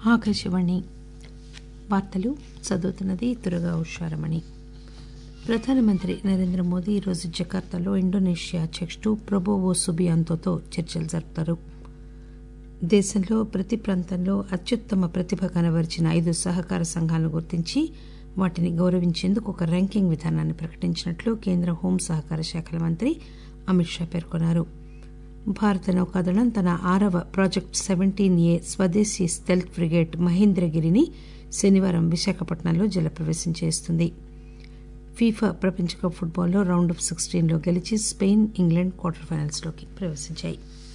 ఆకాశవాణి వార్తలు చదువుతున్నది దుర్గా ఉషారమణి ప్రధానమంత్రి నరేంద్ర మోదీ ఈరోజు జకార్తాలో ఇండోనేషియా అధ్యకుడు ప్రబోవో సుబియాంతోతో చర్చలు జరుపుతారు దేశంలో ప్రతి ప్రాంతంలో అత్యుత్తమ ప్రతిభ కనబరిచిన ఐదు సహకార సంఘాలను గుర్తించి వాటిని గౌరవించేందుకు ఒక ర్యాంకింగ్ విధానాన్ని ప్రకటించినట్లు కేంద్ర హోం సహకార శాఖల మంత్రి అమిత్ షా పేర్కొన్నారు భారత నౌకాదళం తన ఆరవ ప్రాజెక్ట్ సెవెంటీన్ ఏ స్వదేశీ స్టెల్త్ ఫ్రిగేట్ మహేంద్రగిరిని శనివారం విశాఖపట్నంలో జలప్రవేశం చేస్తుంది ఫీఫా ప్రపంచ కప్ ఫుట్బాల్లో రౌండ్ ఆఫ్ సిక్స్టీన్లో గెలిచి స్పెయిన్ ఇంగ్లాండ్ క్వార్టర్ ఫైనల్స్లోకి ప్రవేశించాయి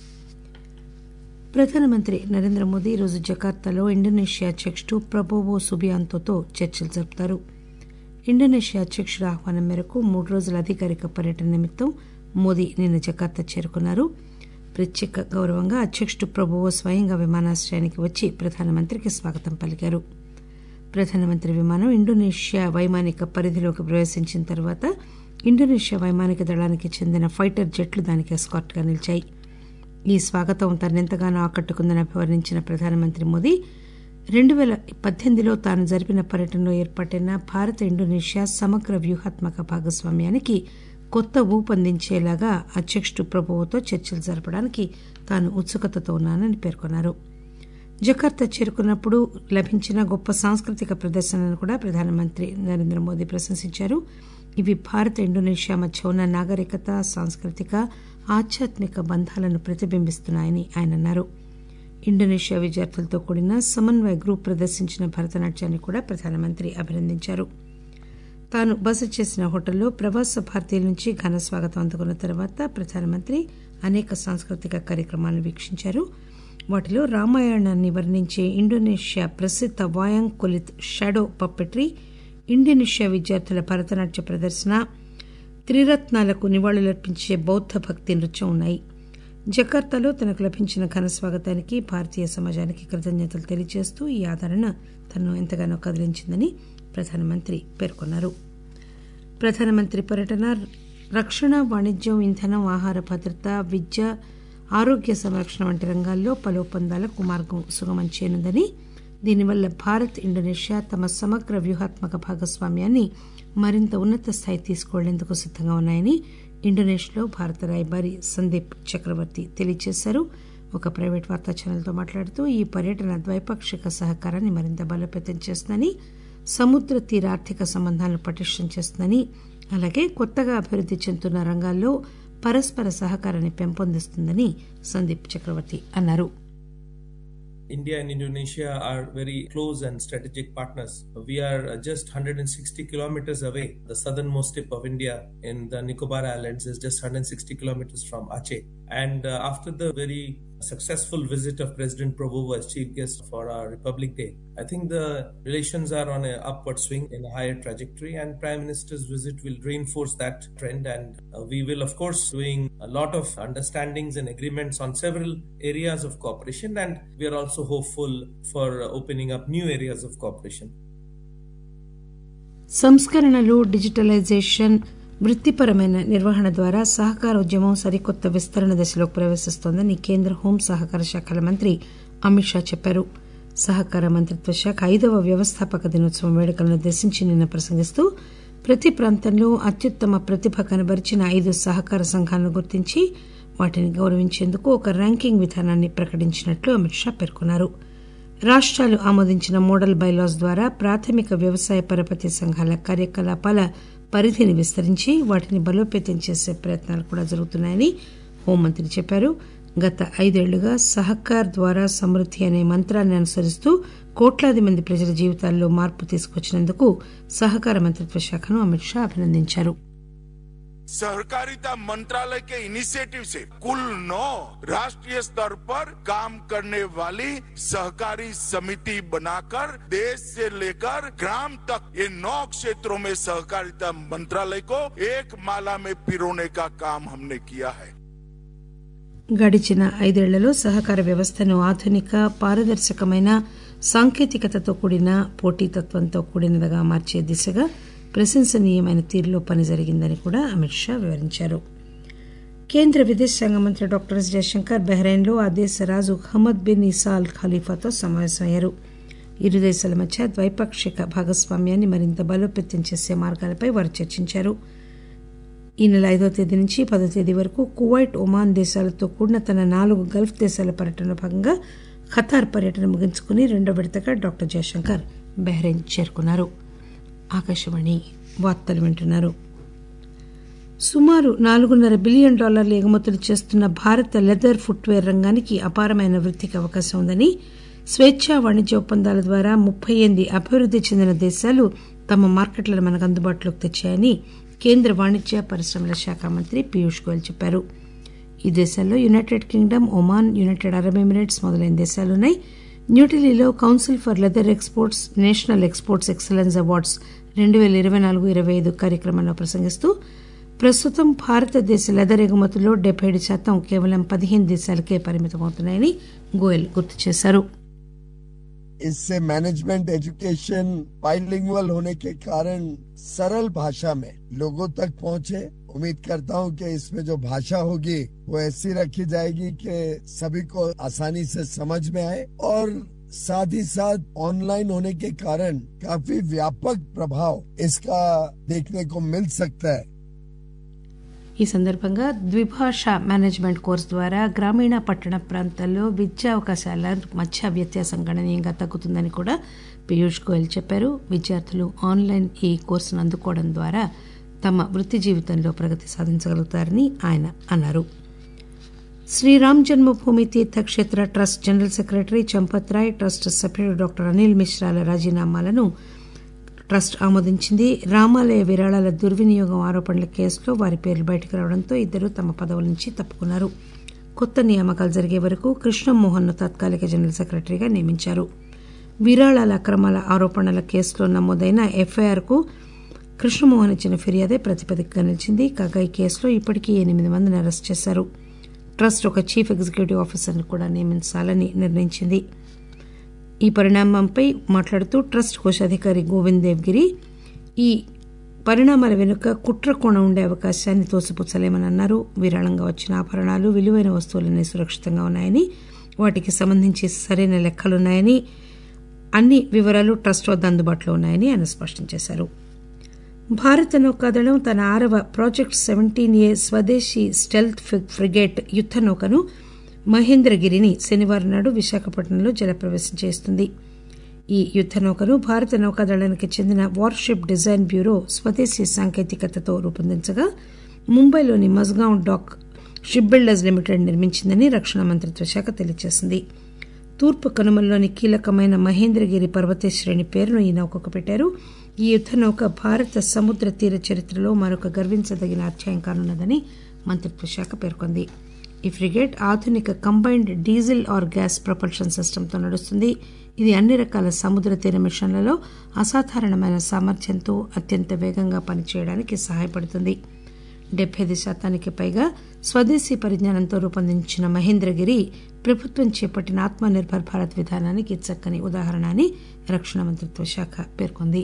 ప్రధానమంత్రి నరేంద్ర మోదీ ఈరోజు జకార్తాలో ఇండోనేషియా అధ్యకుడు ప్రబోవో సుబియాంతోతో చర్చలు జరుపుతారు ఇండోనేషియా అధ్యకుడి ఆహ్వానం మేరకు మూడు రోజుల అధికారిక పర్యటన నిమిత్తం మోదీ నిన్న జకార్తా చేరుకున్నారు ప్రత్యేక గౌరవంగా అధ్యకుడు ప్రభువో స్వయంగా విమానాశ్రయానికి వచ్చి ప్రధానమంత్రికి స్వాగతం పలికారు ప్రధానమంత్రి విమానం ఇండోనేషియా వైమానిక పరిధిలోకి ప్రవేశించిన తర్వాత ఇండోనేషియా వైమానిక దళానికి చెందిన ఫైటర్ జెట్లు దానికి ఎస్కార్ట్గా నిలిచాయి ఈ స్వాగతం తనెంతగానో ఆకట్టుకుందని అభివర్ణించిన ప్రధానమంత్రి మోదీ రెండు పేల పద్దెనిమిదిలో తాను జరిపిన పర్యటనలో ఏర్పాటైన భారత ఇండోనేషియా సమగ్ర వ్యూహాత్మక భాగస్వామ్యానికి కొత్త ఊపందించేలాగా అధ్యకుడు ప్రభువుతో చర్చలు జరపడానికి తాను ఉత్సుకతతో ఉన్నానని పేర్కొన్నారు జకార్తా చేరుకున్నప్పుడు లభించిన గొప్ప సాంస్కృతిక ప్రదర్శనను కూడా ప్రధానమంత్రి నరేంద్ర మోదీ ప్రశంసించారు ఇవి భారత ఇండోనేషియా మధ్య ఉన్న నాగరికత సాంస్కృతిక ఆధ్యాత్మిక బంధాలను ప్రతిబింబిస్తున్నాయని ఆయన అన్నారు ఇండోనేషియా విద్యార్థులతో కూడిన సమన్వయ గ్రూప్ ప్రదర్శించిన భరతనాట్యాన్ని కూడా ప్రధానమంత్రి అభినందించారు తాను బస చేసిన హోటల్లో ప్రవాస భారతీయుల నుంచి ఘన స్వాగతం అందుకున్న తర్వాత ప్రధానమంత్రి అనేక సాంస్కృతిక కార్యక్రమాలను వీక్షించారు వాటిలో రామాయణాన్ని వర్ణించే ఇండోనేషియా ప్రసిద్ధ wayang kulit shadow puppetry Indonesia విద్యార్థుల భరతనాట్య ప్రదర్శన త్రిరత్నాలకు నివాళులర్పించే బౌద్ధ భక్తి నృత్యం ఉన్నాయి జకార్తాలో తనకు లభించిన ఘన స్వాగతానికి భారతీయ సమాజానికి కృతజ్ఞతలు తెలియజేస్తూ ఈ ఆదరణ తనను ఎంతగానో కదిలించిందని ప్రధానమంత్రి పేర్కొన్నారు ప్రధానమంత్రి పర్యటన రక్షణ వాణిజ్యం ఇంధనం ఆహార భద్రత విద్య ఆరోగ్య సంరక్షణ వంటి రంగాల్లో పలు ఒప్పందాలకు మార్గం సుగమం చేయనుందని దీనివల్ల భారత్ ఇండోనేషియా తమ సమగ్ర వ్యూహాత్మక భాగస్వామ్యాన్ని మరింత ఉన్నత స్థాయి తీసుకువెళ్లేందుకు సిద్దంగా ఉన్నాయని ఇండోనేషియాలో భారత రాయబారి సందీప్ చక్రవర్తి తెలియజేశారు ఒక ప్రైవేట్ వార్తా ఛానల్తో మాట్లాడుతూ ఈ పర్యటన ద్వైపాక్షిక సహకారాన్ని మరింత బలోపేతం చేస్తుందని సముద్ర తీర ఆర్థిక సంబంధాలను పటిష్టం చేస్తుందని అలాగే కొత్తగా అభివృద్ది చెందుతున్న రంగాల్లో పరస్పర సహకారాన్ని పెంపొందిస్తుందని సందీప్ చక్రవర్తి అన్నారు India and Indonesia are very close and strategic partners. We are just 160 kilometers away. The southernmost tip of India in the Nicobar Islands is just 160 kilometers from Aceh. And uh, after the very successful visit of President Prabowo as chief guest for our Republic Day, I think the relations are on an upward swing in a higher trajectory and Prime Minister's visit will reinforce that trend and uh, we will of course doing a lot of understandings and agreements on several areas of cooperation and we are also hopeful for opening up new areas of cooperation. సంస్కరణలు digitalisation వృత్తిపరమైన నిర్వహణ ద్వారా సహకార ఉద్యమం సరికొత్త విస్తరణ దశలోకి ప్రవేశిస్తోందని కేంద్ర home సహకార శాఖల మంత్రి అమిత్ షా చెప్పారు సహకార మంత్రిత్వ శాఖ ఐదవ వ్యవస్థాపక దినోత్సవం వేడుకలను ఉద్దేశించి నిన్న ప్రసంగిస్తూ ప్రతి ప్రాంతంలో అత్యుత్తమ ప్రతిభ కనబరిచిన ఐదు సహకార సంఘాలను గుర్తించి వాటిని గౌరవించేందుకు ఒక ర్యాంకింగ్ విధానాన్ని ప్రకటించినట్లు అమిత్ షా పేర్కొన్నారు రాష్టాలు ఆమోదించిన మోడల్ బైలాస్ ద్వారా ప్రాథమిక వ్యవసాయ పరపతి సంఘాల కార్యకలాపాల పరిధిని విస్తరించి వాటిని బలోపేతం చేసే ప్రయత్నాలు కూడా జరుగుతున్నాయని హోంమంత్రి చెప్పారు గత ఐదేళ్లుగా సహకార్ ద్వారా సమృద్ది అనే మంత్రాన్ని అనుసరిస్తూ కోట్లాది మంది ప్రజల జీవితాల్లో మార్పు తీసుకొచ్చినందుకు సహకార మంత్రిత్వ శాఖను అమిత్ షా అభినందించారు सहकारिता मंत्रालय के इनिशिएटिव से कुल नौ राष्ट्रीय स्तर पर काम करने वाली सहकारी समिति बनाकर देश से लेकर ग्राम तक ये नौ क्षेत्रों में सहकारिता मंत्रालय को एक माला में पिरोने का काम हमने किया है గడిచిన ఐదేళ్లలో సహకార వ్యవస్థను ఆధునిక పారదర్శకమైన సాంకేతికతతో కూడిన పోటీతత్వంతో కూడినదిగా మార్చే దిశగా ప్రశంసనీయమైన తీరులో పని జరిగిందని కూడా అమిత్ షా వివరించారు కేంద్ర విదేశాంగ మంత్రి డాక్టర్ ఎస్ జయశంకర్ బహ్రెయిన్లో ఆ దేశ రాజు హమద్ బిన్ ఇసా అల్ ఖలీఫాతో సమావేశమయ్యారు ఇరు దేశాల మధ్య ద్వైపాక్షిక భాగస్వామ్యాన్ని మరింత బలోపేతం చేసే మార్గాలపై వారు చర్చించారు ఈ నెల ఐదో తేదీ నుంచి పదో తేదీ వరకు కువైట్ ఒమాన్ దేశాలతో కూడిన తన నాలుగు గల్ఫ్ దేశాల పర్యటనలో భాగంగా ఖతార్ పర్యటన ముగించుకుని రెండో విడతగా డాక్టర్ జయశంకర్ బహ్రెయిన్ చేరుకున్నారు ఆకాశవాణి వార్తలు వింటున్నారు సుమారు నాలుగున్నర బిలియన్ డాలర్ల ఎగుమతులు చేస్తున్న భారత లెదర్ ఫుట్వేర్ రంగానికి అపారమైన వృద్ధికి అవకాశం ఉందని స్వేచ్ఛా వాణిజ్య ఒప్పందాల ద్వారా ముప్పై ఎనిమిది అభివృద్ది చెందిన దేశాలు తమ మార్కెట్లను మనకు అందుబాటులోకి తెచ్చాయని కేంద్ర వాణిజ్య పరిశ్రమల శాఖ మంత్రి పీయూష్ గోయల్ చెప్పారు ఈ దేశాల్లో United Kingdom Oman United Arab Emirates మొదలైన దేశాలున్నాయి న్యూఢిల్లీలో Council for Leather Exports National Exports Excellence Awards రెండు పేల ఇరవై నాలుగు ఇరవై ఐదు కార్యక్రమంలో ప్రసంగిస్తూ ప్రస్తుతం భారతదేశ లెదర్ ఎగుమతుల్లో డెబ్బై ఏడు శాతం కేవలం పదిహేను దేశాలకే పరిమితమవుతున్నాయని గోయల్ గుర్తు చేశారు इससे मैनेजमेंट एजुकेशन बाइलिंगुअल होने के कारण सरल भाषा में लोगों तक पहुंचे उम्मीद करता हूं कि इसमें जो भाषा होगी वो ऐसी रखी जाएगी कि सभी को आसानी से समझ में आए और साथ ही साथ ऑनलाइन होने के कारण काफी व्यापक प्रभाव इसका देखने को मिल सकता है ఈ సందర్భంగా ద్విభాష మేనేజ్మెంట్ కోర్సు ద్వారా గ్రామీణ పట్టణ ప్రాంతాల్లో విద్యా అవకాశాల మధ్య వ్యత్యాసం గణనీయంగా తగ్గుతుందని కూడా పీయూష్ గోయల్ చెప్పారు విద్యార్థులు ఆన్లైన్ ఈ కోర్సును అందుకోవడం ద్వారా తమ వృత్తి జీవితంలో ప్రగతి సాధించగలుగుతారని ఆయన అన్నారు Shriram Janmabhoomi Teerth Kshetra trust general secretary Champat Rai trust సభ్యుడు డాక్టర్ అనిల్ మిశ్రాల రాజీనామాలను ట్రస్ట్ ఆమోదించింది రామాలయ విరాళాల దుర్వినియోగం ఆరోపణల కేసులో వారి పేర్లు బయటకు రావడంతో ఇద్దరు తమ పదవుల నుంచి తప్పుకున్నారు కొత్త నియామకాలు జరిగే వరకు కృష్ణమోహన్ ను తాత్కాలిక జనరల్ సెక్రటరీగా నియమించారు విరాళాల అక్రమాల ఆరోపణల కేసులో నమోదైన ఎఫ్ఐఆర్ కు కృష్ణమోహన్ ఇచ్చిన ఫిర్యాదే ప్రతిపదికగా నిలిచింది కాగా ఈ కేసులో ఇప్పటికీ ఎనిమిది మందిని అరెస్ట్ చేశారు ట్రస్ట్ ఒక చీఫ్ ఎగ్జిక్యూటివ్ ఆఫీసర్ను కూడా నియమించాలని నిర్ణయించింది ఈ పరిణామంపై మాట్లాడుతూ ట్రస్ట్ కోశాధికారి గోవింద్ దేవ్గిరి ఈ పరిణామాల వెనుక కుట్ర కోణం ఉండే అవకాశాన్ని తోసిపుచ్చలేమని అన్నారు విరాళంగా వచ్చిన ఆభరణాలు విలువైన వస్తువులన్నీ సురక్షితంగా ఉన్నాయని వాటికి సంబంధించి సరైన లెక్కలున్నాయని అన్ని వివరాలు ట్రస్ట్ వద్ద అందుబాటులో ఉన్నాయని ఆయన స్పష్టం చేశారు భారత నౌకాదళం తన ఆరవ ప్రాజెక్ట్ సెవెంటీన్ ఏ స్వదేశీ స్టెల్త్ ఫ్రిగేట్ యుద్ద నౌకను మహేంద్రగిరిని శనివారం నాడు విశాఖపట్నంలో జలప్రవేశం చేస్తుంది ఈ యుద్ద నౌకను భారత నౌకాదళానికి చెందిన వార్షిప్ డిజైన్ బ్యూరో స్వదేశీ సాంకేతికతతో రూపొందించగా ముంబైలోని Mazagon dock ship builders limited నిర్మించిందని రక్షణ మంత్రిత్వ శాఖ తెలియజేసింది తూర్పు కనుమల్లోని కీలకమైన మహేంద్రగిరి పర్వత శ్రేణి పేరును ఈ నౌకకు పెట్టారు ఈ యుద్ద నౌక భారత సముద్ర తీర చరిత్రలో మరొక గర్వించదగిన అధ్యాయం కానున్నదని మంత్రిత్వ శాఖ పేర్కొంది ఈ ఫ్రిగేట్ ఆధునిక combined diesel or gas propulsion సిస్టంతో నడుస్తుంది ఇది అన్ని రకాల సముద్ర తీర మిషన్లలో అసాధారణమైన సామర్థ్యంతో అత్యంత వేగంగా పనిచేయడానికి సహాయపడుతుంది డెబ్బై ఐదు శాతానికి పైగా స్వదేశీ పరిజ్ఞానంతో రూపొందించిన మహేంద్రగిరి ప్రభుత్వం చేపట్టిన ఆత్మనిర్భర్ భారత్ విధానానికి చక్కని ఉదాహరణ అని రక్షణ మంత్రిత్వ శాఖ పేర్కొంది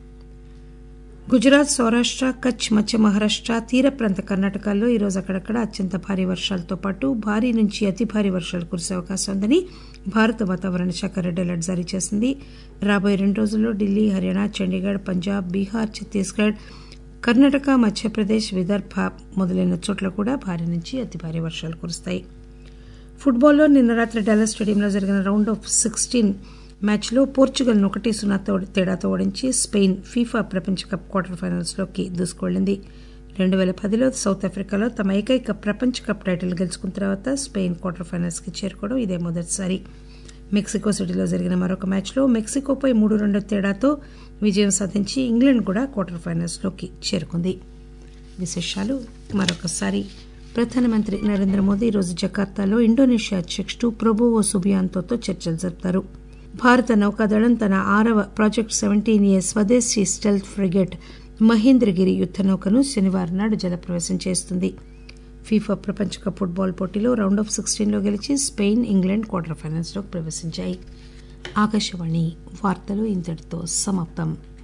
గుజరాత్ సౌరాష్ట కచ్ మధ్య మహారాష్ట తీర ప్రాంత కర్ణాటకల్లో ఈరోజు అక్కడక్కడ అత్యంత భారీ వర్షాలతో పాటు భారీ నుంచి అతి భారీ వర్షాలు కురిసే అవకాశం ఉందని భారత వాతావరణ శాఖ రెడ్ అలర్ట్ జారీ చేసింది రాబోయే రెండు రోజుల్లో ఢిల్లీ హర్యానా చండీగఢ్ పంజాబ్ బీహార్ ఛత్తీస్గఢ్ కర్ణాటక మధ్యప్రదేశ్ విదర్భ మొదలైన చోట్ల కూడా భారీ నుంచి అతి భారీ వర్షాలు కురుస్తాయి ఫుట్బాల్లో నిన్న రాత్రి డాలస్ స్టేడియంలో జరిగిన రౌండ్ ఆఫ్ సిక్స్టీన్ మ్యాచ్లో పోర్చుగల్ను ఒకటి సున్నా తేడాతో ఓడించి స్పెయిన్ ఫీఫా ప్రపంచ కప్ క్వార్టర్ ఫైనల్స్లోకి దూసుకువెళ్లింది రెండు వేల పదిలో సౌత్ ఆఫ్రికాలో తమ ఏకైక ప్రపంచ కప్ టైటిల్ గెలుచుకున్న తర్వాత స్పెయిన్ క్వార్టర్ ఫైనల్స్కి చేరుకోవడం ఇదే మొదటిసారి మెక్సికో సిటీలో జరిగిన మరొక మ్యాచ్లో మెక్సికోపై మూడు రెండు తేడాతో విజయం సాధించి ఇంగ్లాండ్ కూడా క్వార్టర్ ఫైనల్స్లోకి చేరుకుంది విశేషాలు మరొకసారి ప్రధానమంత్రి నరేంద్ర మోదీ ఈరోజు జకార్తాలో ఇండోనేషియా అధ్యక్షుడు ప్రొబోవో సుబియాంతోతో చర్చలు జరుపుతారు భారత నౌకాదళం తన ఆరవ ప్రాజెక్ట్ సెవెంటీన్ ఏ స్వదేశీ స్టెల్త్ ఫ్రిగేట్ మహేంద్రగిరి యుద్ద నౌకను శనివారం నాడు జలప్రవేశం చేస్తుంది ఫీఫా ప్రపంచ కప్ ఫుట్బాల్ పోటీలో రౌండ్ ఆఫ్ సిక్స్టీన్లో గెలిచి స్పెయిన్ ఇంగ్లాండ్ క్వార్టర్ ఫైనల్స్లోకి ప్రవేశించాయి ఆకాశవాణి వార్తలు ఇంతటితో సమాప్తం